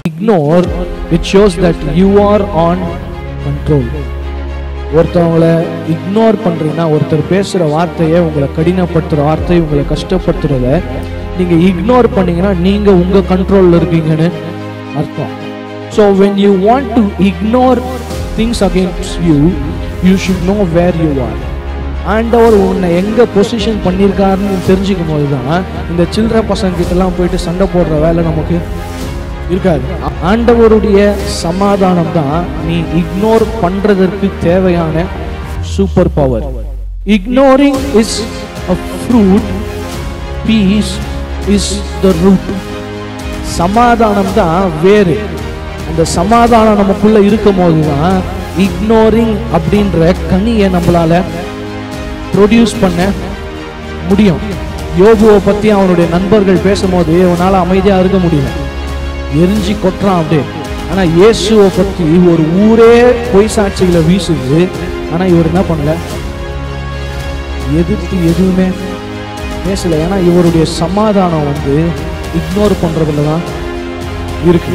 ignore it shows that you are on control ஒருத்தவங்கள ignore பண்றீங்கன்னா ஒருத்தர் பேசுற வார்த்தையை உங்களை கடினப்படுத்துற வார்த்தை உங்களை கஷ்டப்படுத்துறத நீங்க இக்னோர் பண்ணீங்கன்னா நீங்க உங்க கண்ட்ரோல்ல இருக்கீங்கன்னு அர்த்தம் so when you want to ignore things against you you should know where you are ஆண்டவர் உன்னை எங்க பொசிஷன் பண்ணியிருக்காருன்னு தெரிஞ்சுக்கும் போது தான் இந்த சில்லற பசங்க கிட்டலாம் போயிட்டு சண்டை போடுற வேலை நமக்கு இருக்காது ஆண்டவருடைய சமாதானம் தான் நீ இக்னோர் பண்றதற்கு தேவையான super power ignoring is a fruit peace is the root சமாதானம் தான் வேறு அந்த சமாதானம் நமக்குள்ள இருக்கும் போது தான் இக்னோரிங் அப்படின்ற கனியை நம்மளால ப்ரொடியூஸ் பண்ண முடியும் யோபுவை பத்தி அவனுடைய நண்பர்கள் பேசும்போது அவனால அமைதியா இருக்க முடியல எரிஞ்சு கொட்டுறான் அப்படியே ஆனா இயேசுவை பத்தி ஒரு ஊரே பொய் சாட்சிகளை வீசுது ஆனா இவர் என்ன பண்ணல எதிர்த்து எதுவுமே பேசல ஏன்னா இவருடைய சமாதானம் வந்து இக்னோர் பண்றதுல தான் இருக்கு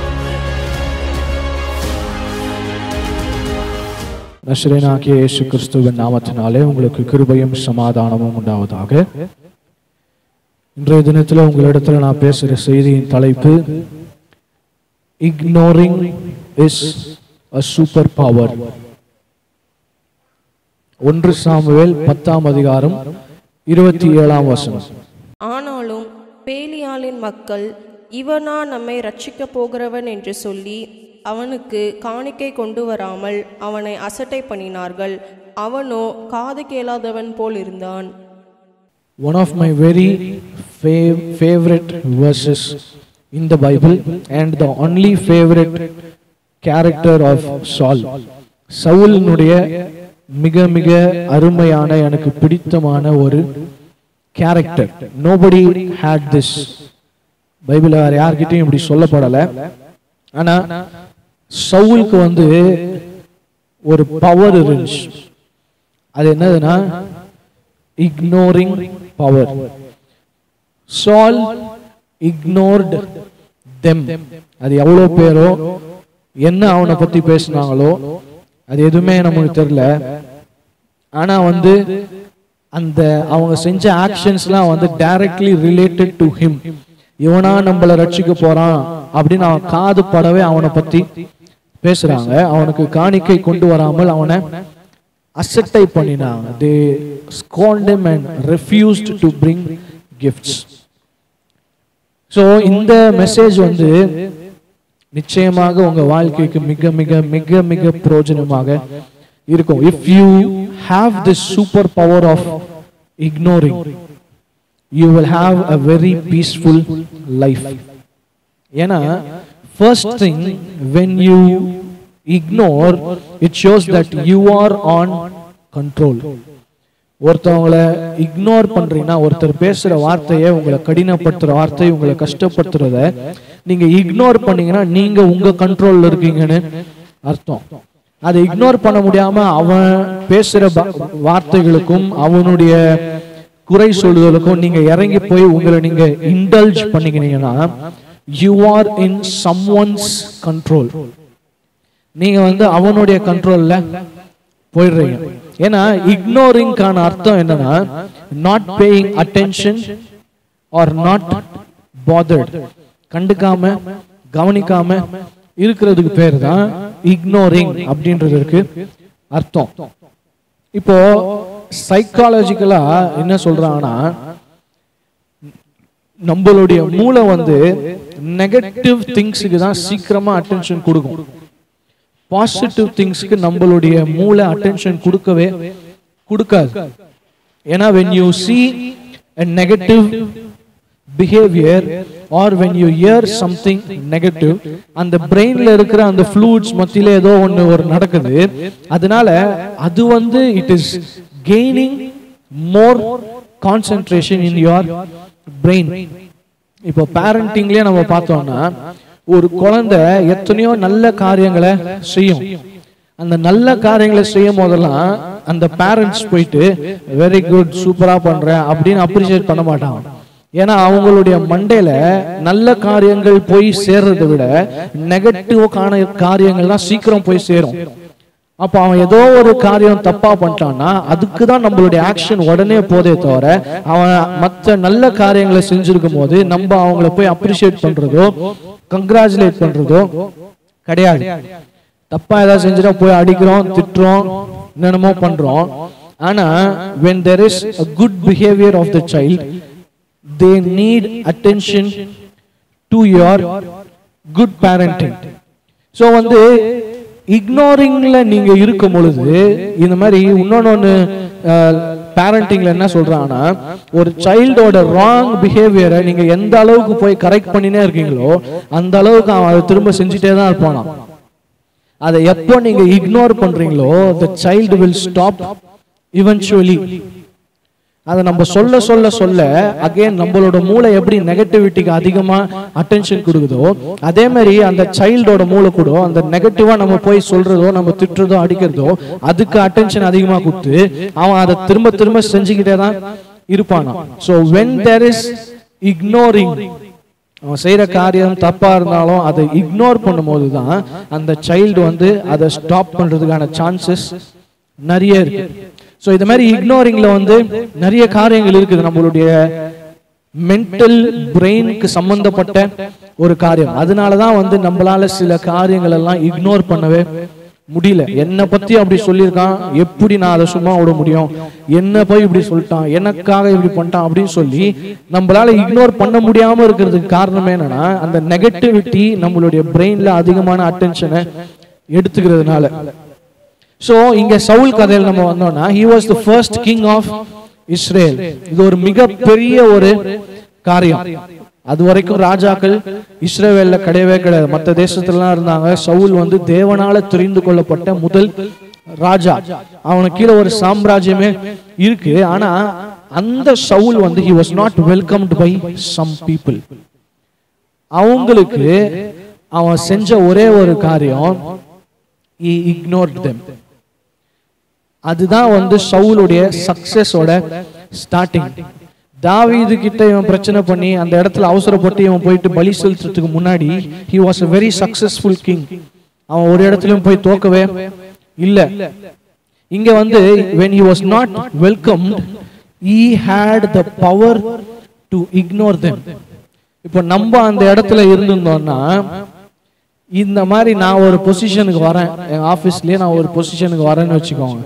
நஸ்ரேனாகிய இயேசு கிறிஸ்துவின் நாமத்தினாலே உங்களுக்கு கிருபையும் சமாதானமும் உண்டாவதாக இன்றைய தினத்தில் உங்களிடத்துல நான் பேசுகிற செய்தியின் தலைப்பு ignoring is a super power ஒன்று சாமுவேல் பத்தாம் அதிகாரம் இருபத்தி ஏழாம் வசனம் ஆனாலும் பேலியாளின் மக்கள் இவனா நம்மை ரட்சிக்கப் போகிறவன் என்று சொல்லி அவனுக்கு காணிக்கை கொண்டு வராமல் அவனை அசட்டை பண்ணினார்கள் அவனோ காது கேளாதவன் போல் இருந்தான் one of my very fav- favorite verses in the Bible and the only favorite character of Saul. சவுலினுடைய மிக மிக அருமையான எனக்கு பிடித்தமான ஒரு character nobody hate this Bible வேற யார்கிட்டயும் இப்படி சொல்லப்படல ஆனா சவுலுக்கு வந்து ஒரு பவர் இருந்துச்சு அது என்னதுன்னா ignoring power. Saul ignored them. அது எவ்வளோ பேரோ என்ன அவனை பத்தி பேசினாங்களோ அது எதுவுமே நமக்கு தெரியல ஆனா வந்து அந்த அவங்க செஞ்ச ஆக்ஷன்ஸ்லாம் வந்து டைரக்ட்லி ரிலேட்டட் டு ஹிம் இவனா நம்மள ரட்சிக்க போறான் அப்படின்னு அவன் காது படவே அவனை பத்தி பேசுறாங்க அவனுக்கு காணிக்கை கொண்டு வராமல் அவனை அசட்டை பண்ணினாங்க they scorned him and refused to bring gifts so இந்த மெசேஜ் வந்து நிச்சயமாக உங்க வாழ்க்கைக்கு மிக மிக மிக மிக பிரயோஜனமாக இருக்கும் if you have this super power of ignoring you will have a very peaceful life ஏன்னா first thing when you ignore it shows that you are on control ஒருத்தவங்கள இக்னோர் பண்றீங்கன்னா ஒருத்தர் பேசுற வார்த்தையை உங்களை கடினப்படுத்துற வார்த்தை உங்களை கஷ்டப்படுத்துறத நீங்க இக்னோர் பண்ணீங்கன்னா நீங்க உங்க கண்ட்ரோல்ல இருக்கீங்கன்னு அர்த்தம் அதை இக்னோர் பண்ண முடியாம அவன் பேசுற ப- வார்த்தைகளுக்கும் அவனுடைய குறை சொல்லுதலுக்கும் நீங்க இறங்கி போய் உங்களை நீங்க இண்டல்ஜ் பண்ணிக்கினீங்கன்னா you are in someone's control நீங்க வந்து அவனுடைய கண்ட்ரோல்ல போயிடுறீங்க ஏன்னா இக்னோரிங்கான அர்த்தம் என்னன்னா not paying attention or not bothered கண்டுக்காம கவனிக்காம இருக்கிறதுக்கு பேர் தான் இக்னோரிங் அப்படின்றதுக்கு அர்த்தம் இப்போ சைக்காலஜிக்கலா என்ன சொல்றாங்கன்னா நம்மளுடைய மூளை வந்து நெகட்டிவ் திங்ஸுக்கு தான் சீக்கிரமா அட்டென்ஷன் கொடுக்கும் பாசிட்டிவ் திங்ஸ்க்கு நம்மளுடைய மூளை அட்டென்ஷன் கொடுக்கவே கொடுக்காது ஏன்னா when you see a negative behavior or when you hear something negative அந்த பிரெயின்ல இருக்கிற அந்த ஃப்ளூயிட்ஸ் மத்தியில ஏதோ ஒன்று ஒரு நடக்குது அதனால அது வந்து it is gaining more concentration in your brain இப்போ பேரண்டிங்லயே நம்ம பார்த்தோம்னா ஒரு குழந்தை எத்தனையோ நல்ல காரியங்களை செய்யும் அந்த நல்ல காரியங்களை செய்யும் போதெல்லாம் அந்த பேரண்ட்ஸ் போயிட்டு வெரி குட் சூப்பரா பண்ற அப்படின்னு அப்ரிஷியேட் பண்ண மாட்டாங்க ஏன்னா அவங்களுடைய மண்டையில நல்ல காரியங்கள் போய் சேர்றதை விட நெகட்டிவ் காண காரியங்கள்லாம் சீக்கிரம் போய் சேரும் அப்ப அவன் ஏதோ ஒரு காரியம் தப்பா பண்ணிட்டான்னா அதுக்கு தான் நம்மளுடைய ஆக்ஷன் உடனே போதே தவிர அவன் மற்ற நல்ல காரியங்களை செஞ்சிருக்கும் போது நம்ம அவங்கள போய் அப்ரிஷியேட் பண்றதோ கங்க்ராச்சுலேட் பண்றதோ கிடையாது தப்பா ஏதாவது செஞ்சுட்டா போய் அடிக்கிறோம் திட்டுறோம் என்னென்னமோ பண்றோம் ஆனா when there is a good behavior of the child they need attention to your good parenting so வந்து இக்னோரிங்ல நீங்க இருக்கும் பொழுது இந்த மாதிரி இன்னொன்னு ஒன்று பேரண்டிங்ல என்ன சொல்றாங்கன்னா ஒரு சைல்டோட ராங் பிஹேவியரை நீங்க எந்த அளவுக்கு போய் கரெக்ட் பண்ணினே இருக்கீங்களோ அந்த அளவுக்கு அவன் அதை திரும்ப செஞ்சுட்டே தான் இருப்பானாம் அதை எப்போ நீங்க இக்னோர் பண்றீங்களோ the child will stop eventually அதை நம்ம சொல்ல சொல்ல சொல்ல அகைன் நம்மளோட மூளை எப்படி நெகட்டிவிட்டிக்கு அதிகமா அட்டென்ஷன் கொடுக்குதோ அதே மாதிரி அந்த சைல்டோட மூளை கூட அந்த நெகட்டிவா நம்ம போய் சொல்றதோ நம்ம திட்டுறதோ அடிக்கிறதோ அதுக்கு அட்டென்ஷன் அதிகமா கொடுத்து அவன் அதை திரும்ப திரும்ப செஞ்சுக்கிட்டே தான் இருப்பானா so when there is ignoring அவன் செய்யற காரியம் தப்பா இருந்தாலும் அதை இக்னோர் பண்ணும்போது தான் அந்த சைல்டு வந்து அதை ஸ்டாப் பண்றதுக்கான சான்சஸ் நிறைய இருக்கு ஸோ இது மாதிரி இக்னோரிங்ல வந்து நிறைய காரியங்கள் இருக்குது நம்மளுடைய மென்டல் பிரெயினுக்கு சம்பந்தப்பட்ட ஒரு காரியம் அதனால தான் வந்து நம்மளால சில காரியங்கள் எல்லாம் இக்னோர் பண்ணவே முடியல என்னை பத்தி அப்படி சொல்லியிருக்கான் எப்படி நான் அதை சும்மா விட முடியும் என்ன போய் இப்படி சொல்லிட்டான் எனக்காக இப்படி பண்ணிட்டான் அப்படின்னு சொல்லி நம்மளால இக்னோர் பண்ண முடியாம இருக்கிறதுக்கு காரணம் என்னன்னா அந்த நெகட்டிவிட்டி நம்மளுடைய பிரெயின்ல அதிகமான அட்டென்ஷனை எடுத்துக்கிறதுனால சோ இங்க சவுல் கதையில் நம்ம வந்தோம்னா he was the first king of Israel இது ஒரு மிகப்பெரிய ஒரு காரியம் அது வரைக்கும் ராஜாக்கள் இஸ்ரேவேல்ல கிடையவே கிடையாது மற்ற தேசத்துலலாம் இருந்தாங்க சவுல் வந்து தேவனால தெரிந்து கொள்ளப்பட்ட முதல் ராஜா அவனுக்கு கீழே ஒரு சாம்ராஜ்யமே இருக்கு ஆனா அந்த சவுல் வந்து he was not welcomed by some people அவங்களுக்கு அவன் செஞ்ச ஒரே ஒரு காரியம் he ignored them அதுதான் வந்து சவுலுடைய சக்சஸோட ஸ்டார்டிங் தாவீது கிட்ட இவன் பிரச்சனை பண்ணி அந்த இடத்துல அவசரப்பட்டு இவன் போயிட்டு பலி செலுத்துறதுக்கு முன்னாடி he was a very successful king அவன் ஒரு இடத்துலயும் போய் தோக்கவே இல்ல இங்க வந்து when he was not welcomed he had the power to ignore them இப்போ நம்ம அந்த இடத்துல இருந்திருந்தோம்னா இந்த மாதிரி நான் ஒரு பொசிஷனுக்கு வரேன் என் ஆஃபீஸ்லயே நான் ஒரு பொசிஷனுக்கு வரேன்னு வச்சுக்கோங்க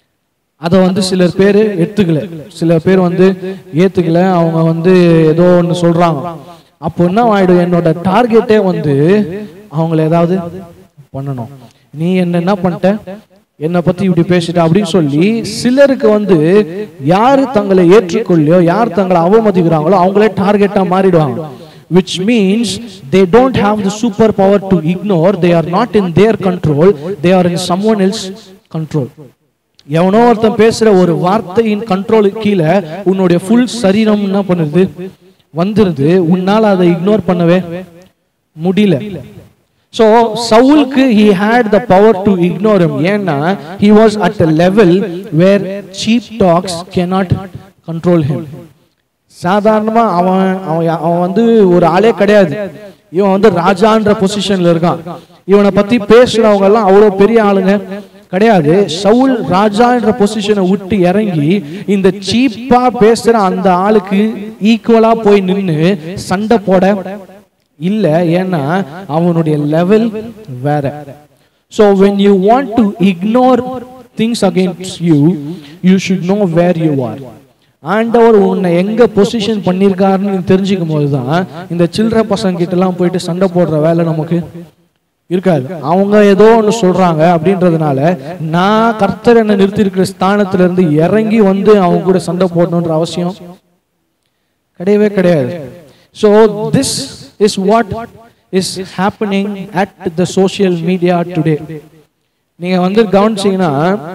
அதை வந்து சிலர் பேர் எடுத்துக்கல சில பேர் வந்து ஏத்துக்கல அவங்க வந்து ஏதோ ஒன்று சொல்றாங்க அப்போ என்ன ஆயிடும் என்னோட டார்கெட்டே வந்து அவங்கள ஏதாவது பண்ணணும் நீ என்ன என்ன பண்ணிட்ட என்னை பத்தி இப்படி பேசிட்ட அப்படின்னு சொல்லி சிலருக்கு வந்து யாரு தங்களை ஏற்றுக்கொள்ளையோ யார் தங்களை அவமதிக்கிறாங்களோ அவங்களே டார்கெட்டா மாறிடுவாங்க which means they don't have the super power to ignore they are not in their control they are in someone else control எவனோ ஒருத்தன் பேசுற ஒரு வார்த்தையின் கண்ட்ரோலுக்கு கீழே உன்னுடைய ஃபுல் சரீரம் என்ன பண்ணுது வந்துருது உன்னால அதை இக்னோர் பண்ணவே முடியல சோ சவுலுக்கு he had the power to ignore him ஏன்னா he was at a level where cheap talks cannot control him சாதாரணமா அவன் அவன் யா- அவன் வந்து ஒரு ஆளே கிடையாது இவன் வந்து ராஜான்ற பொசிஷன்ல இருக்கான் இவனை பத்தி பேசுறவங்க எல்லாம் அவ்வளவு பெரிய ஆளுங்க கிடையாது சவுல் ராஜான்ற பொசிஷனை விட்டு இறங்கி இந்த சீப்பா பேசுற அந்த ஆளுக்கு ஈக்குவலா போய் நின்னு சண்டை போட இல்ல ஏன்னா அவனுடைய லெவல் வேற so when you want to ignore things against you you should know where you are ஆண்டவர் உன்னை எங்க பொசிஷன் பண்ணியிருக்காருன்னு நீ தெரிஞ்சுக்கும் போது தான் இந்த சில்லற பசங்க கிட்ட எல்லாம் போயிட்டு சண்டை போடுற வேலை நமக்கு இருக்காது அவங்க ஏதோ ஒன்று சொல்றாங்க அப்படின்றதுனால நான் கர்த்தர் என்ன நிறுத்தி இருக்கிற ஸ்தானத்துல இருந்து இறங்கி வந்து அவங்க கூட சண்டை போடணுன்ற அவசியம் கிடையவே கிடையாது so this is what is happening at the social media today நீங்க வந்து கவனிச்சீங்கன்னா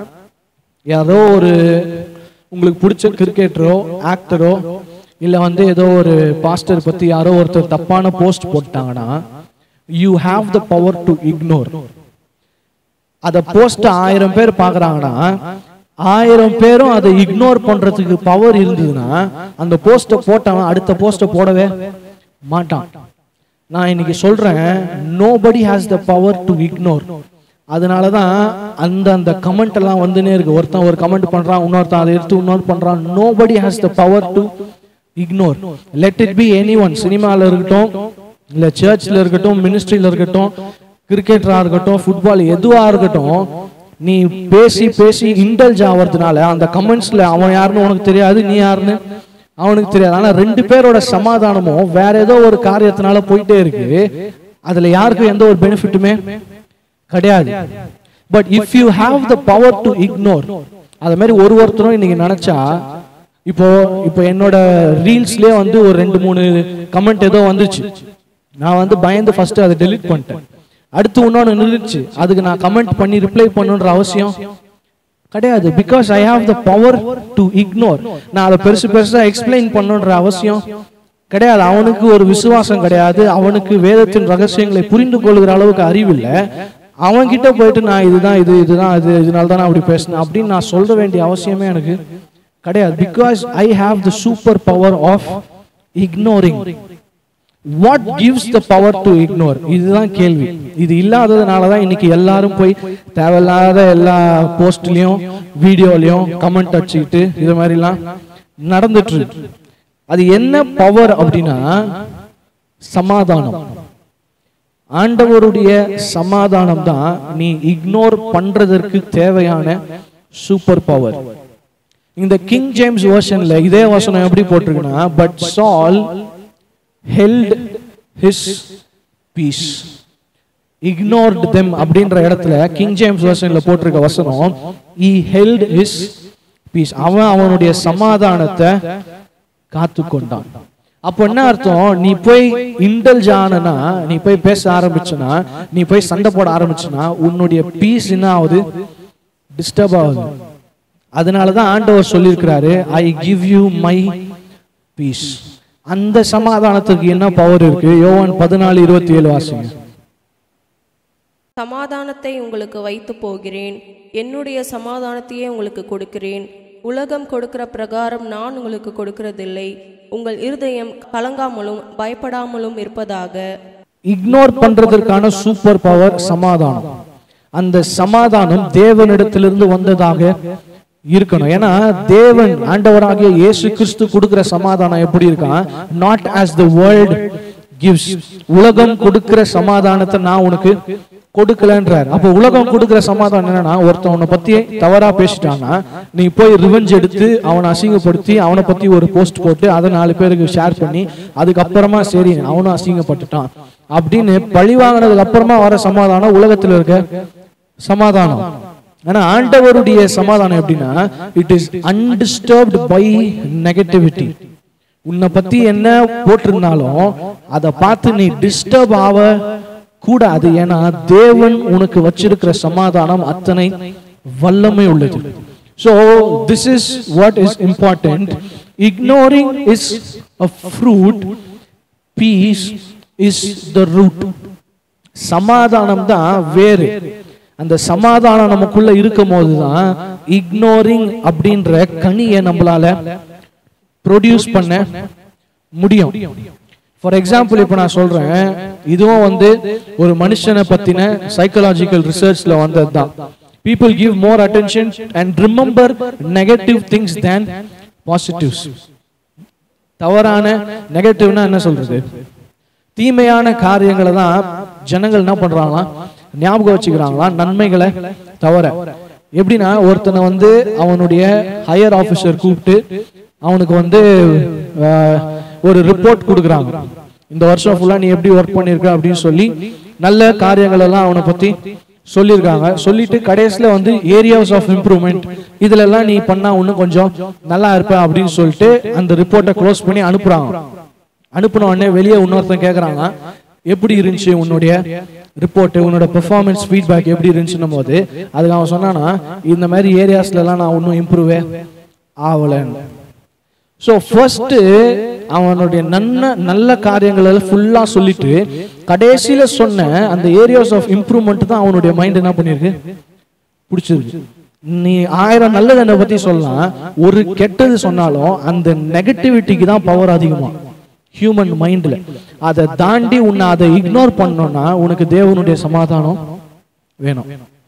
ஏதோ ஒரு உங்களுக்கு பிடிச்ச கிரிக்கெட்டரோ ஆக்டரோ இல்ல வந்து ஏதோ ஒரு பாஸ்டர் பத்தி யாரோ ஒருத்தர் தப்பான போஸ்ட் போட்டாங்கன்னா you have the power to ignore அத போஸ்ட் ஆயிரம் பேர் பாக்குறாங்கன்னா ஆயிரம் பேரும் அதை இக்னோர் பண்றதுக்கு பவர் இருந்ததுன்னா அந்த போஸ்ட போட்டவன் அடுத்த போஸ்ட போடவே மாட்டான் நான் இன்னைக்கு சொல்றேன் nobody has the power to ignore அதனால தான் அந்த அந்த கமெண்ட் எல்லாம் வந்துனே இருக்கு ஒருத்தன் ஒரு கமெண்ட் பண்றான் இன்னொருத்தன் அதை எடுத்து இன்னொரு பண்றான் nobody has the power to ignore let it be any one சினிமாவில் இருக்கட்டும் இல்லை சர்ச்சில் இருக்கட்டும் மினிஸ்ட்ரியில் இருக்கட்டும் கிரிக்கெட்டராக இருக்கட்டும் ஃபுட்பால் எதுவாக இருக்கட்டும் நீ பேசி பேசி இன்டல்ஜ் ஆகிறதுனால அந்த கமெண்ட்ஸில் அவன் யாருன்னு உனக்கு தெரியாது நீ யாருன்னு அவனுக்கு தெரியாது ஆனால் ரெண்டு பேரோட சமாதானமும் வேற ஏதோ ஒரு காரியத்தினால போயிட்டே இருக்கு அதுல யாருக்கும் எந்த ஒரு பெனிஃபிட்டுமே கிடையாது but if you have the power to ignore அது மாதிரி ஒரு ஒருத்தரும் இன்னைக்கு நினைச்சா இப்போ இப்போ என்னோட ரீல்ஸ்லயே வந்து ஒரு ரெண்டு மூணு கமெண்ட் ஏதோ வந்துச்சு நான் வந்து பயந்து ஃபர்ஸ்ட் அதை டெலீட் பண்ணிட்டேன் அடுத்து இன்னொன்று நின்றுச்சு அதுக்கு நான் கமெண்ட் பண்ணி ரிப்ளை பண்ணுன்ற அவசியம் கிடையாது because I have the power to ignore நான் அதை பெருசு பெருசா எக்ஸ்பிளைன் பண்ணுன்ற அவசியம் கிடையாது அவனுக்கு ஒரு விசுவாசம் கிடையாது அவனுக்கு வேதத்தின் ரகசியங்களை புரிந்து கொள்கிற அளவுக்கு அறிவு இல்லை அவன்கிட்ட போயிட்டு நான் இதுதான் இது இதுதான் இது இதனால தான் நான் அப்படி பேசினேன் அப்படின்னு நான் சொல்ல வேண்டிய அவசியமே எனக்கு கிடையாது because I have the super power of ignoring what gives the power to ignore இதுதான் கேள்வி இது இல்லாததுனால தான் இன்னைக்கு எல்லாரும் போய் தேவையில்லாத எல்லா போஸ்ட்லயும் வீடியோலயும் கமெண்ட் அடிச்சுக்கிட்டு இது மாதிரிலாம் நடந்துட்டு இருக்கு அது என்ன பவர் அப்படின்னா சமாதானம் ஆண்டவருடைய சமாதானம் தான் நீ இக்னோர் பண்றதற்கு தேவையான சூப்பர் பவர் இந்த கிங் ஜேம்ஸ் வெர்ஷன்ல இதே வசனம் எப்படி போட்டிருக்குன்னா but Saul held his peace ignored them அப்படின்ற இடத்துல கிங் ஜேம்ஸ் வெர்ஷன்ல போட்டிருக்க வசனம் ஈ ஹெல்ட் ஹிஸ் பீஸ் அவன் அவனுடைய சமாதானத்தை காத்து கொண்டான் அப்போ என்ன அர்த்தம் நீ போய் இண்டல்ஜ் ஆனனா நீ போய் பேச ஆரம்பிச்சனா நீ போய் சண்டை போட ஆரம்பிச்சனா உன்னுடைய பீஸ் என்ன ஆகுது டிஸ்டர்ப் ஆகுது அதனால தான் ஆண்டவர் சொல்லியிருக்கிறாரு I give you my peace அந்த சமாதானத்துக்கு என்ன பவர் இருக்கு யோவான் பதினாலு இருபத்தி ஏழு வாசிங்க சமாதானத்தை உங்களுக்கு வைத்து போகிறேன் என்னுடைய சமாதானத்தையே உங்களுக்கு கொடுக்கிறேன் உலகம் கொடுக்கிற பிரகாரம் நான் உங்களுக்கு கொடுக்கிறதில்லை உங்கள் இருதயம் கலங்காமலும் பயப்படாமலும் இருப்பதாக இக்னோர் பண்றதற்கான சூப்பர் பவர் சமாதானம் அந்த சமாதானம் தேவனிடத்திலிருந்து வந்ததாக இருக்கணும் ஏன்னா தேவன் ஆண்டவராகிய இயேசு கிறிஸ்து கொடுக்கிற சமாதானம் எப்படி இருக்கான் not as the world gives உலகம் கொடுக்கிற சமாதானத்தை நான் உனக்கு கொடுக்கலன்றார் அப்போ உலகம் கொடுக்கிற சமாதானம் என்னன்னா ஒருத்தன் உன்னை பத்தி தவறா பேசிட்டான்னா நீ போய் ரிவெஞ்ச் எடுத்து அவனை அசிங்கப்படுத்தி அவனை பத்தி ஒரு போஸ்ட் போட்டு அதை நாலு பேருக்கு ஷேர் பண்ணி அதுக்கப்புறமா சரி அவனும் அசிங்கப்பட்டுட்டான் அப்படின்னு பழி வாங்கினதுக்கு அப்புறமா வர சமாதானம் உலகத்துல இருக்க சமாதானம் ஆனா ஆண்டவருடைய சமாதானம் எப்படின்னா it is undisturbed by negativity உன்னை பத்தி என்ன போட்டிருந்தாலும் அதை பார்த்து நீ டிஸ்டர்ப் ஆக கூடாது ஏன்னா தேவன் உனக்கு வச்சிருக்கிற சமாதானம் அத்தனை வல்லமை உள்ளது so this is what is important ignoring is a fruit peace is the root சமாதானம் தான் வேறு அந்த சமாதானம் நமக்குள்ள இருக்கும் போதுதான் இக்னோரிங் அப்படின்ற கனியை நம்மளால ப்ரொடியூஸ் பண்ண முடியும் ஃபார் எக்ஸாம்பிள் இப்போ நான் சொல்றேன் இதுவும் வந்து ஒரு மனுஷனை பத்தின சைக்கலாஜிக்கல் ரிசர்ச்ல வந்தது தான் people give more attention and remember negative things than positives தவறான நெகட்டிவ்னா என்ன சொல்றது தீமையான காரியங்களை தான் ஜனங்கள் என்ன பண்றாங்களா ஞாபகம் வச்சுக்கிறாங்களா நன்மைகளை தவிர எப்படின்னா ஒருத்தனை வந்து அவனுடைய ஹையர் ஆபீசர் கூப்பிட்டு அவனுக்கு வந்து ஆஹ், ஒரு ரிப்போர்ட் கொடுக்குறாங்க இந்த வருஷம் ஃபுல்லா நீ எப்படி ஒர்க் பண்ணிருக்க அப்படின்னு சொல்லி நல்ல காரியங்கள் எல்லாம் அவனை பத்தி சொல்லியிருக்காங்க சொல்லிட்டு கடைசியில வந்து ஏரியாஸ் ஆஃப் இம்ப்ரூவ்மெண்ட் இதுல எல்லாம் நீ பண்ணா இன்னும் கொஞ்சம் நல்லா இருப்ப அப்படின்னு சொல்லிட்டு அந்த ரிப்போர்ட்டை க்ளோஸ் பண்ணி அனுப்புறாங்க அனுப்பின உடனே வெளியே இன்னொருத்தன் கேட்குறாங்க எப்படி இருந்துச்சு உன்னுடைய ரிப்போர்ட் உன்னோட பெர்ஃபார்மன்ஸ் ஃபீட்பேக் எப்படி இருந்துச்சுன்னும் போது அதுக்கு அவன் சொன்னானா இந்த மாதிரி ஏரியாஸ்ல எல்லாம் நான் இன்னும் இம்ப்ரூவே ஆகலைன்னு ஸோ ஃபர்ஸ்ட் அவனுடைய நன்ன நல்ல காரியங்களை ஃபுல்லா சொல்லிட்டு கடைசியில சொன்ன அந்த ஏரியாஸ் ஆஃப் இம்ப்ரூவ்மெண்ட் தான் அவனுடைய மைண்ட் என்ன பண்ணிருக்கு பிடிச்சிருக்கு நீ ஆயிரம் நல்லது என்னை பத்தி சொல்லலாம் ஒரு கெட்டது சொன்னாலும் அந்த நெகட்டிவிட்டிக்கு தான் பவர் அதிகமா ஹியூமன் மைண்ட்ல அதை தாண்டி உன்னை அதை இக்னோர் பண்ணோம்னா உனக்கு தேவனுடைய சமாதானம் வேணும்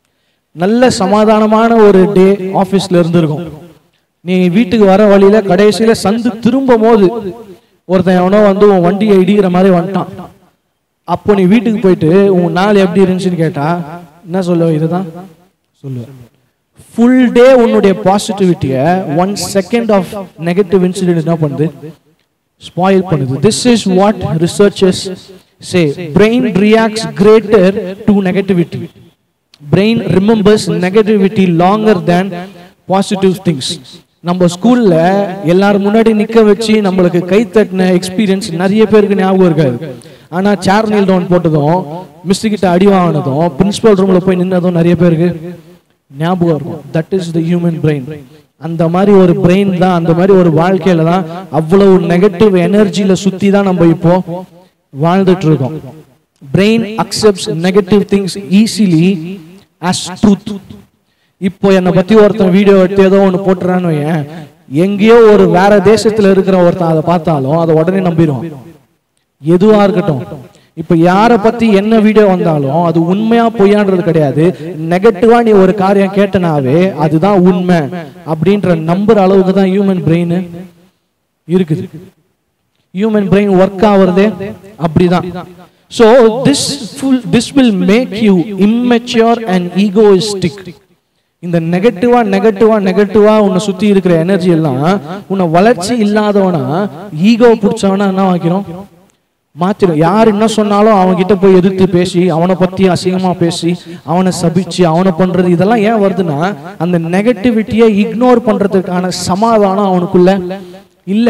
நல்ல சமாதானமான ஒரு டே ஆபீஸ்ல இருந்திருக்கும் நீ வீட்டுக்கு வர வழியில கடைசியில சந்து திரும்பும் போது ஒருத்தன் எவனோ வந்து உன் வண்டியை இடிக்கிற மாதிரி வந்துட்டான் அப்போ நீ வீட்டுக்கு போயிட்டு உன் நாள் எப்படி இருந்துச்சுன்னு கேட்டா என்ன சொல்லுவ இதுதான் சொல்லுவ ஃபுல் டே உன்னுடைய பாசிட்டிவிட்டிய one second of negative incident என்ன பண்ணுது ஸ்பாயில் பண்ணுது this is what researchers say brain reacts greater to negativity brain remembers negativity longer than positive things நம்ம ஸ்கூல்ல எல்லாரும் முன்னாடி நிக்க வச்சு நம்மளுக்கு கை தட்டின எக்ஸ்பீரியன்ஸ் நிறைய பேருக்கு ஞாபகம் இருக்காது ஆனா சேர் நீல் டவுன் போட்டதும் மிஸ் கிட்ட அடி வாங்கினதும் பிரின்சிபல் ரூம்ல போய் நின்னதும் நிறைய பேருக்கு ஞாபகம் இருக்கும் that is the human brain அந்த மாதிரி ஒரு பிரெயின் தான் அந்த மாதிரி ஒரு வாழ்க்கையில தான் அவ்வளவு நெகட்டிவ் எனர்ஜியில சுத்தி தான் நம்ம இப்போ வாழ்ந்துட்டு இருக்கோம் brain accepts negative things easily as truth இப்போ என்னை பத்தி ஒருத்தன் வீடியோ எடுத்து ஏதோ ஒன்று போட்டுறான்னு வையேன் எங்கேயோ ஒரு வேற தேசத்துல இருக்கிற ஒருத்தன் அதை பார்த்தாலும் அதை உடனே நம்பிடுவான் எதுவா இருக்கட்டும் இப்ப யார பத்தி என்ன வீடியோ வந்தாலும் அது உண்மையா பொய்யான்றது கிடையாது நெகட்டிவா நீ ஒரு காரியம் கேட்டனாவே அதுதான் உண்மை அப்படின்ற நம்புற அளவுக்கு தான் ஹியூமன் பிரெயின் இருக்குது ஹியூமன் பிரெயின் ஒர்க் ஆகுறதே அப்படிதான் so this full this will make you immature and egoistic இந்த நெகட்டிவா நெகட்டிவா நெகட்டிவா உன்னை சுத்தி இருக்கிற எனர்ஜி எல்லாம் உன்னை வளர்ச்சி இல்லாதவனா ஈகோ பிடிச்சவனா என்ன ஆக்கிறோம் மாத்திரும் யார் என்ன சொன்னாலும் அவன் கிட்ட போய் எதிர்த்து பேசி அவனை பத்தி அசிங்கமா பேசி அவனை சபிச்சு அவனை பண்றது இதெல்லாம் ஏன் வருதுன்னா அந்த நெகட்டிவிட்டியை இக்னோர் பண்றதுக்கான சமாதானம் அவனுக்குள்ள இல்ல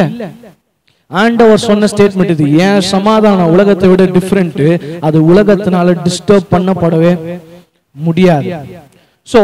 ஆண்டவர் சொன்ன ஸ்டேட்மெண்ட் இது ஏன் சமாதானம் உலகத்தை விட டிஃப்ரெண்ட் அது உலகத்தினால டிஸ்டர்ப் பண்ணப்படவே முடியாது so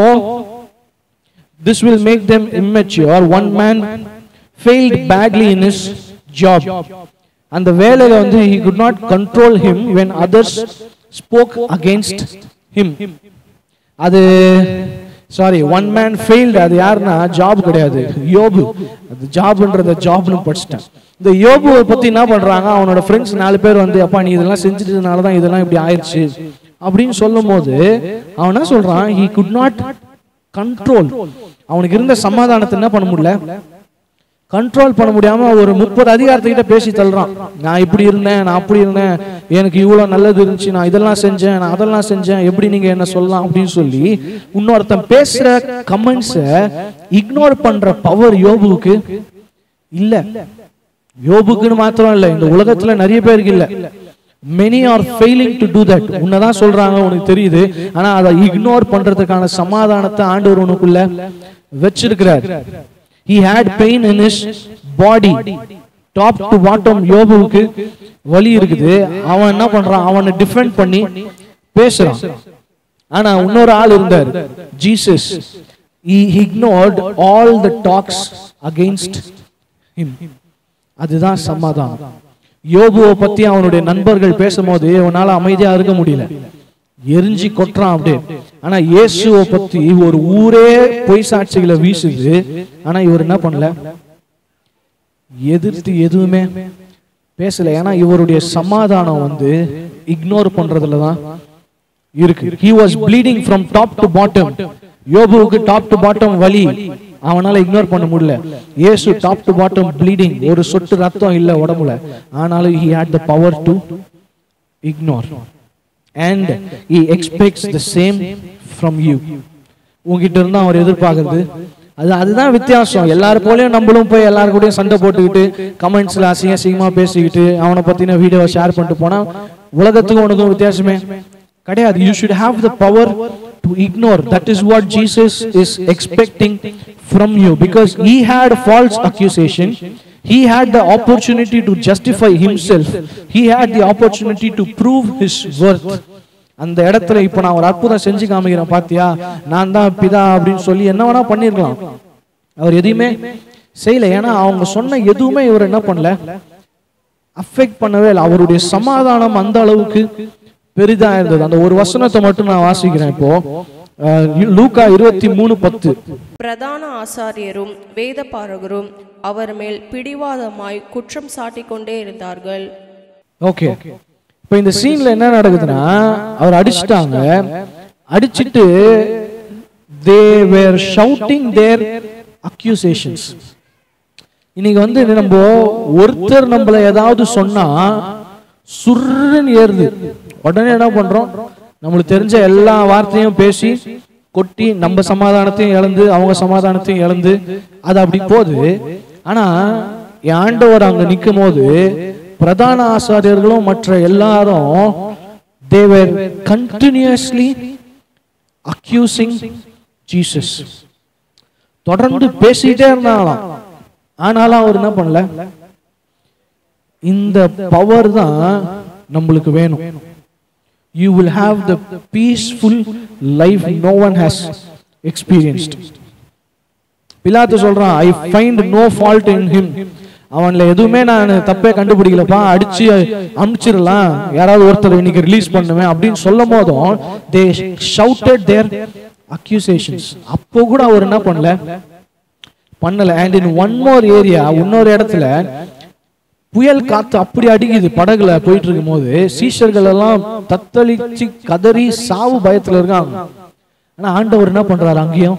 this will make them immature one man failed badly in his job அந்த வேலையில வந்து he could not control him when others spoke against him அது சாரி ஒன் மேன் ஃபெயில்டு அது யாருன்னா ஜாப் கிடையாது யோபு அது ஜாப்ன்றத ஜாப்னு படிச்சிட்டேன் இந்த யோபுவை பத்தி என்ன பண்றாங்க அவனோட ஃப்ரெண்ட்ஸ் நாலு பேர் வந்து அப்பா நீ இதெல்லாம் செஞ்சுட்டதுனால தான் இதெல்லாம் இப்படி ஆயிடுச்சு அப்படின்னு சொல்லும் போது அவன் என்ன சொல்றான் he could not கண்ட்ரோல் அவனுக்கு இருந்த சமாதானத்தை என்ன பண்ண முடியல கண்ட்ரோல் பண்ண முடியாம ஒரு முப்பது அதிகாரத்துக்கிட்ட பேசி தள்ளுறான் நான் இப்படி இருந்தேன் நான் அப்படி இருந்தேன் எனக்கு இவ்வளவு நல்லது இருந்துச்சு நான் இதெல்லாம் செஞ்சேன் நான் அதெல்லாம் செஞ்சேன் எப்படி நீங்க என்ன சொல்லலாம் அப்படின்னு சொல்லி இன்னொருத்தன் பேசுற கமெண்ட்ஸ இக்னோர் பண்ற பவர் யோபுவுக்கு இல்ல யோபுக்குன்னு மாத்திரம் இல்ல இந்த உலகத்துல நிறைய பேருக்கு இல்ல many are failing to do that உன்னதான் சொல்றாங்க உனக்கு தெரியுது ஆனா அதை இக்னோர் பண்றதுக்கான சமாதானத்தை ஆண்டவர் உனக்குள்ள வச்சிருக்கிறார் he had pain in his body top to bottom யோபுவுக்கு வலி இருக்குது அவன் என்ன பண்றான் அவனை டிஃபெண்ட் பண்ணி பேசுறான் ஆனா இன்னொரு ஆள் இருந்தார் Jesus he ignored all the talks against him அதுதான் சமாதானம் யோபுவை பத்தி அவனுடைய நண்பர்கள் பேசும்போது அவனால அமைதியா இருக்க முடியல எரிஞ்சு கொட்டுறான் அப்படியே ஆனா இயேசுவை பத்தி ஒரு ஊரே பொய் சாட்சிகளை வீசுது ஆனா இவர் என்ன பண்ணல எதிர்த்து எதுவுமே பேசல ஏன்னா இவருடைய சமாதானம் வந்து இக்னோர் பண்றதுல தான் இருக்கு he was bleeding from top to bottom யோபுவுக்கு டாப் டு பாட்டம் வலி அவனால இக்னோர் பண்ண முடியல இயேசு டாப் டு பாட்டம் ப்ளீடிங் ஒரு சொட்டு ரத்தம் இல்ல உடம்புல ஆனாலும் he had the power to ignore and he expects the same from you உங்ககிட்ட இருந்து அவர் எதிர்பார்க்கறது அது அதுதான் வித்தியாசம் எல்லாரும் போலயும் நம்மளும் போய் எல்லாரும் கூடயும் சண்டை போட்டுக்கிட்டு கமெண்ட்ஸ்ல அசிங்க அசிங்கமா பேசிக்கிட்டு அவனை பத்தின வீடியோவை ஷேர் பண்ணிட்டு போனா உலகத்துக்கும் உனக்கும் வித்தியாசமே கிடையாது you should have the power to ignore that is what Jesus is expecting from you because he had false accusation he had the opportunity to justify himself he had the opportunity to prove his worth அந்த இடத்துல இப்ப நான் ஒரு அற்புதம் செஞ்சு காமிக்கிறேன் பாத்தியா நான் தான் பிதா அப்படின்னு சொல்லி என்ன வேணா பண்ணிருக்கலாம் அவர் எதையுமே செய்யல ஏன்னா அவங்க சொன்ன எதுவுமே இவர் என்ன பண்ணல அஃபெக்ட் பண்ணவே இல்லை அவருடைய சமாதானம் அந்த அளவுக்கு பெரிதா இருந்தது அந்த ஒரு வசனத்தை மட்டும் நான் வாசிக்கிறேன் இப்போ அஹ், லூக்கா இருபத்தி மூணு பத்து பிரதான ஆசாரியரும் வேதபாரகரும் அவர் மேல் பிடிவாதமாய் குற்றம் சாட்டிக் கொண்டே இருந்தார்கள் ஓகே இப்போ இந்த சீன்ல என்ன நடக்குதுன்னா அவர் அடிச்சிட்டாங்க அடிச்சிட்டு தே வேர் ஷவுட்டிங் தேர் அக்யூசேஷன்ஸ் இன்னைக்கு வந்து நம்ம ஒருத்தர் நம்மள ஏதாவது சொன்னா சுருன்னு ஏறுது உடனே என்ன பண்றோம் நம்மளுக்கு தெரிஞ்ச எல்லா வார்த்தையும் பேசி கொட்டி நம்ம சமாதானத்தையும் இழந்து அவங்க சமாதானத்தையும் இழந்து அது அப்படி போகுது ஆனா என் ஆண்டவர் அங்க நிற்கும் போது பிரதான ஆசாரியர்களும் மற்ற எல்லாரும் தேவர் கண்டினியூஸ்லி அக்யூசிங் ஜீசஸ் தொடர்ந்து பேசிட்டே இருந்தாங்களாம் ஆனாலும் அவர் என்ன பண்ணல இந்த பவர் தான் நம்மளுக்கு வேணும் you will have the peaceful life no one has experienced பிலாத்து சொல்றான் I find no fault in him அவன்ல எதுவுமே நான் தப்பே கண்டுபிடிக்கலப்பா அடிச்சு அனுப்பிச்சிடலாம் யாராவது ஒருத்தர் இன்னைக்கு ரிலீஸ் பண்ணுவேன் அப்படின்னு சொல்லும் போதும் தே ஷவுட்டட் தேர் அக்யூசேஷன்ஸ் அப்போ கூட அவர் என்ன பண்ணல பண்ணல and in one more area இன்னொரு இடத்துல புயல் காத்து அப்படி அடிக்குது படகுல போயிட்டு இருக்கும் போது சீஷர்கள் எல்லாம் தத்தளிச்சு கதறி சாவு பயத்துல இருக்காங்க ஆனா ஆண்டவர் என்ன பண்றாரு அங்கேயும்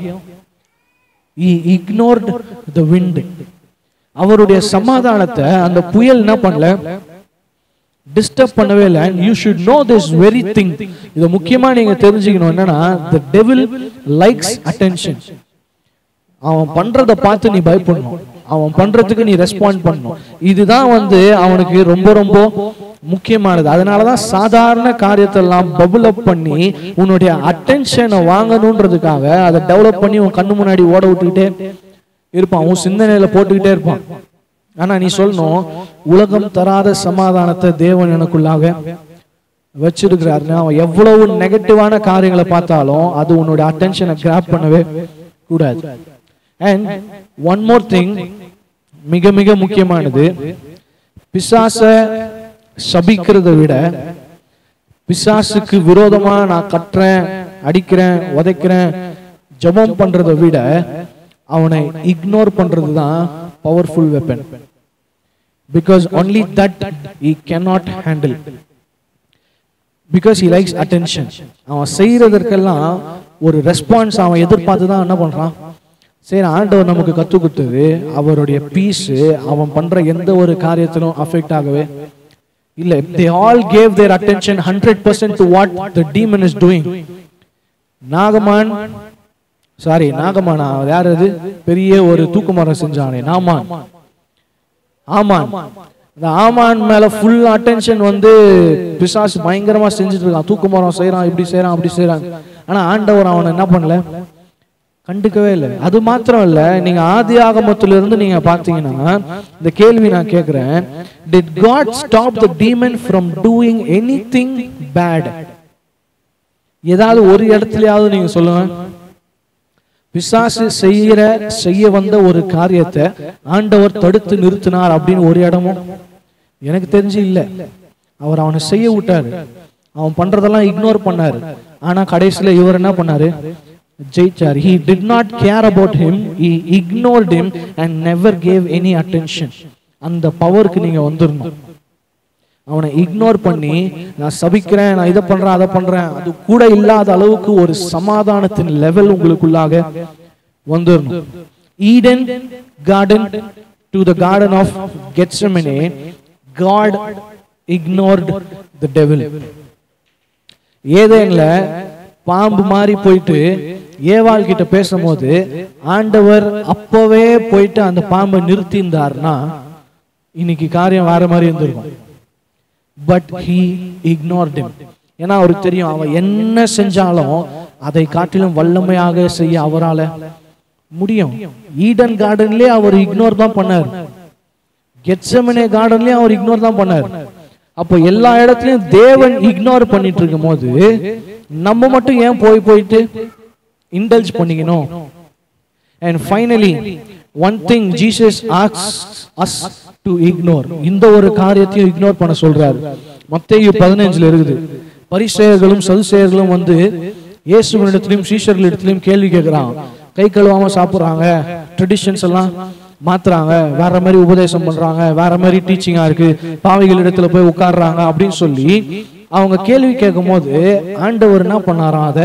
இக்னோர்ட் த wind அவருடைய சமாதானத்தை அந்த புயல் என்ன பண்ணல டிஸ்டர்ப் பண்ணவே இல்லை and you should know this very thing இது முக்கியமா நீங்க தெரிஞ்சுக்கணும் என்னன்னா த டெவில் லைக்ஸ் அட்டென்ஷன் அவன் பண்றத பார்த்து நீ பயப்படணும் அவன் பண்றதுக்கு நீ ரெஸ்பாண்ட் பண்ணணும் இதுதான் வந்து அவனுக்கு ரொம்ப ரொம்ப முக்கியமானது அதனாலதான் சாதாரண காரியத்தெல்லாம் பபுள் அப் பண்ணி உன்னுடைய அட்டென்ஷனை வாங்கணுன்றதுக்காக அதை டெவலப் பண்ணி உன் கண்ணு முன்னாடி ஓட விட்டுக்கிட்டே இருப்பான் உன் சிந்தனையில போட்டுக்கிட்டே இருப்பான் ஆனா நீ சொல்லணும் உலகம் தராத சமாதானத்தை தேவன் எனக்குள்ளாக வச்சிருக்கிறாருன்னு அவன் எவ்வளவு நெகட்டிவான காரியங்களை பார்த்தாலும் அது உன்னோட அட்டென்ஷனை கிராப் பண்ணவே கூடாது அண்ட் ஒன் மோர் திங் மிக மிக முக்கியமானது பிசாச சபிக்கிறத விட பிசாசுக்கு விரோதமா நான் கட்டுறேன் அடிக்கிறேன் உதைக்கிறேன் ஜெபம் பண்றதை விட அவனை இக்னோர் பண்றது தான் powerful weapon because only that he cannot handle because he likes attention அவன் செய்யறதற்கெல்லாம் ஒரு ரெஸ்பான்ஸ் அவன் எதிர்பார்த்து தான் என்ன பண்றான் சரி ஆண்டவர் நமக்கு கத்து கொடுத்தது அவருடைய பீஸ் அவன் பண்ற எந்த ஒரு காரியத்திலும் அஃபெக்ட் ஆகவே இல்ல they all gave their attention hundred percent to what the demon is doing நாகமான் சாரி நாகமானா யார் அது பெரிய ஒரு தூக்குமரம் செஞ்சானே நாமான் ஆமான் இந்த ஆமான் மேல ஃபுல் அட்டென்ஷன் வந்து பிசாசு பயங்கரமா செஞ்சுட்டு இருக்கான் தூக்குமரம் செய்யறான் இப்படி செய்யறான் அப்படி செய்யறான் ஆனா ஆண்டவர் அவனை என்ன பண்ணல கண்டுக்கவே இல்லை அது மாத்திரம் இல்ல நீங்க ஆதி ஆகமத்துல இருந்து நீங்க பாத்தீங்கன்னா இந்த கேள்வி நான் கேக்குறேன் did god stop the demon from doing anything bad ஏதாவது ஒரு இடத்துலயாவது நீங்க சொல்லுங்க பிசாசு செய்யற செய்ய வந்த ஒரு காரியத்தை ஆண்டவர் தடுத்து நிறுத்தினார் அப்படின்னு ஒரு இடமும் எனக்கு தெரிஞ்சு இல்ல அவர் அவனை செய்ய விட்டாரு அவன் பண்றதெல்லாம் இக்னோர் பண்ணாரு ஆனா கடைசியில இவர் என்ன பண்ணாரு ஜெயிச்சார் he did not care about him he ignored him and never gave any attention அந்த பவருக்கு நீங்க வந்துடணும் அவனை இக்னோர் பண்ணி நான் சபிக்கிறேன் நான் இதை பண்றேன் அதை பண்றேன் அது கூட இல்லாத அளவுக்கு ஒரு சமாதானத்தின் லெவல் உங்களுக்குள்ளாக வந்துடணும் Eden garden to the garden of Gethsemane God ignored the devil ஏதேன்ல பாம்பு மாதிரி போயிட்டு ஏவாள் கிட்ட பேசும்போது ஆண்டவர் அப்பவே போயிட்டு அந்த பாம்பை நிறுத்தி இருந்தார்னா இன்னைக்கு காரியம் வேற மாதிரி இருந்திருக்கும் பட் ஹீ ignored him ஏன்னா அவருக்கு தெரியும் அவன் என்ன செஞ்சாலும் அதை காட்டிலும் வல்லமையாக செய்ய அவரால முடியும் ஈடன் கார்டன்லயே அவர் இக்னோர் தான் பண்ணார் கெட்சமனே கார்டன்லயே அவர் இக்னோர் தான் பண்ணார் அப்போ எல்லா இடத்துலயும் தேவன் இக்னோர் பண்ணிட்டு இருக்கும் போது நம்ம மட்டும் ஏன் போய் போயிட்டு இண்டல்ஜ் பண்ணிக்கணும் and finally one thing Jesus asks us to ignore இந்த ஒரு காரியத்தையும் இக்னோர் பண்ண சொல்றாரு மத்தேயு பதினஞ்சுல இருக்குது பரிசேயர்களும் சதுசேயர்களும் வந்து இயேசுவனிடத்திலும் சீஷர்களிடத்திலும் கேள்வி கேட்கிறான் கை கழுவாம சாப்பிடுறாங்க ட்ரெடிஷன்ஸ் எல்லாம் மாத்துறாங்க வேற மாதிரி உபதேசம் பண்றாங்க வேற மாதிரி டீச்சிங்கா இருக்கு பாவைகள் இடத்துல போய் உட்கார்றாங்க அப்படின்னு சொல்லி அவங்க கேள்வி கேட்கும் போது ஆண்டவர் என்ன பண்ணாராம் அதை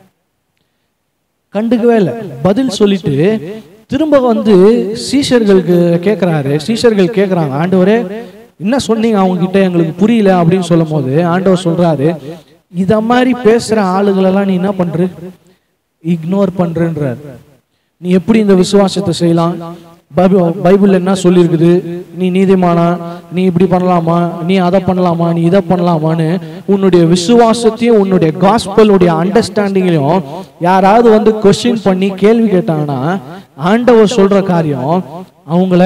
கண்டுக்கவே இல்லை பதில் சொல்லிட்டு திரும்ப வந்து சீஷர்களுக்கு கேட்குறாரு சீஷர்கள் கேட்குறாங்க ஆண்டவரே என்ன சொன்னீங்க அவங்க கிட்ட எங்களுக்கு புரியல அப்படின்னு சொல்லும் போது ஆண்டவர் சொல்றாரு இத மாதிரி பேசுற ஆளுகளெல்லாம் நீ என்ன பண்ற இக்னோர் பண்றன்றார் நீ எப்படி இந்த விசுவாசத்தை செய்யலாம் பைபிள் பைபிள்ல என்ன சொல்லியிருக்குது நீ நீதிமானா நீ இப்படி பண்ணலாமா நீ அதை பண்ணலாமா நீ இதை பண்ணலாமான்னு உன்னுடைய விசுவாசத்தையும் உன்னுடைய காஸ்பலுடைய அண்டர்ஸ்டாண்டிங்கையும் யாராவது வந்து கொஸ்டின் பண்ணி கேள்வி கேட்டாங்கன்னா ஆண்டவர் சொல்ற காரியம் அவங்கள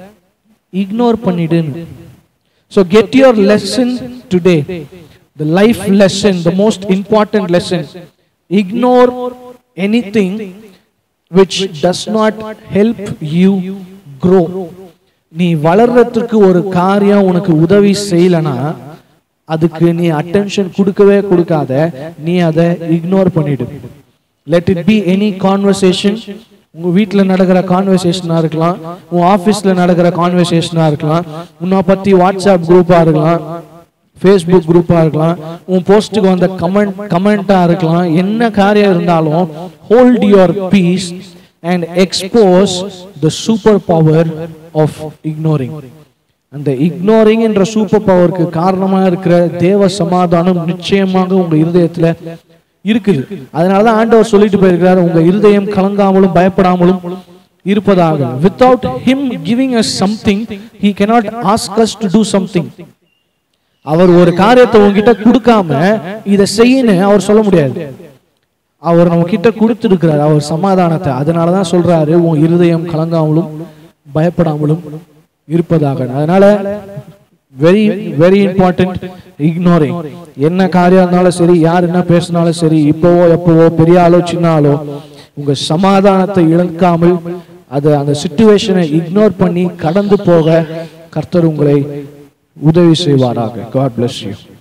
இக்னோர் பண்ணிடுன்னு so get your lesson today the life lesson the most important lesson ignore anything which does not help you grow நீ வளர்றதுக்கு ஒரு காரியம் உனக்கு உதவி செய்யலனா அதுக்கு நீ அட்டென்ஷன் கொடுக்கவே கொடுக்காத நீ அதை இக்னோர் பண்ணிடு let it be any conversation உங்க வீட்டில் நடக்கிற கான்வர்சேஷனா இருக்கலாம் உன் ஆஃபீஸ்ல நடக்கிற கான்வர்சேஷனா இருக்கலாம் உன்னை பத்தி வாட்ஸ்அப் குரூப்பா இருக்கலாம் ஃபேஸ்புக் குரூப்பா இருக்கலாம் உன் போஸ்ட்டுக்கு வந்த கமெண்ட் கமெண்டா இருக்கலாம் என்ன காரியம் இருந்தாலும் hold your peace and expose the super power of ignoring அந்த இக்னோரிங் என்ற சூப்பர் பவருக்கு காரணமா இருக்கிற தேவ சமாதானம் நிச்சயமாக உங்க இருதயத்துல இருக்குது அதனாலதான் ஆண்டவர் சொல்லிட்டு போயிருக்கிறார் உங்க இருதயம் கலங்காமலும் பயப்படாமலும் இருப்பதாக without him giving us something he cannot ask us to do something அவர் ஒரு காரியத்தை உங்ககிட்ட கொடுக்காம இதை செய்யணும் அவர் சொல்ல முடியாது அவர் நம்ம கிட்ட கொடுத்துருக்கிறார் அவர் சமாதானத்தை அதனாலதான் சொல்றாரு உன் இருதயம் கலங்காமலும் பயப்படாமலும் இருப்பதாக அதனால வெரி வெரி இம்பார்ட்டன்ட் இக்னோரிங் என்ன காரியம் இருந்தாலும் சரி யார் என்ன பேசினாலும் சரி இப்போவோ எப்போவோ பெரிய ஆளோ சின்ன ஆளோ உங்க சமாதானத்தை இழக்காமல் அது அந்த சுச்சுவேஷனை இக்னோர் பண்ணி கடந்து போக கர்த்தர் உங்களை உதவி செய்வாராக காட் bless you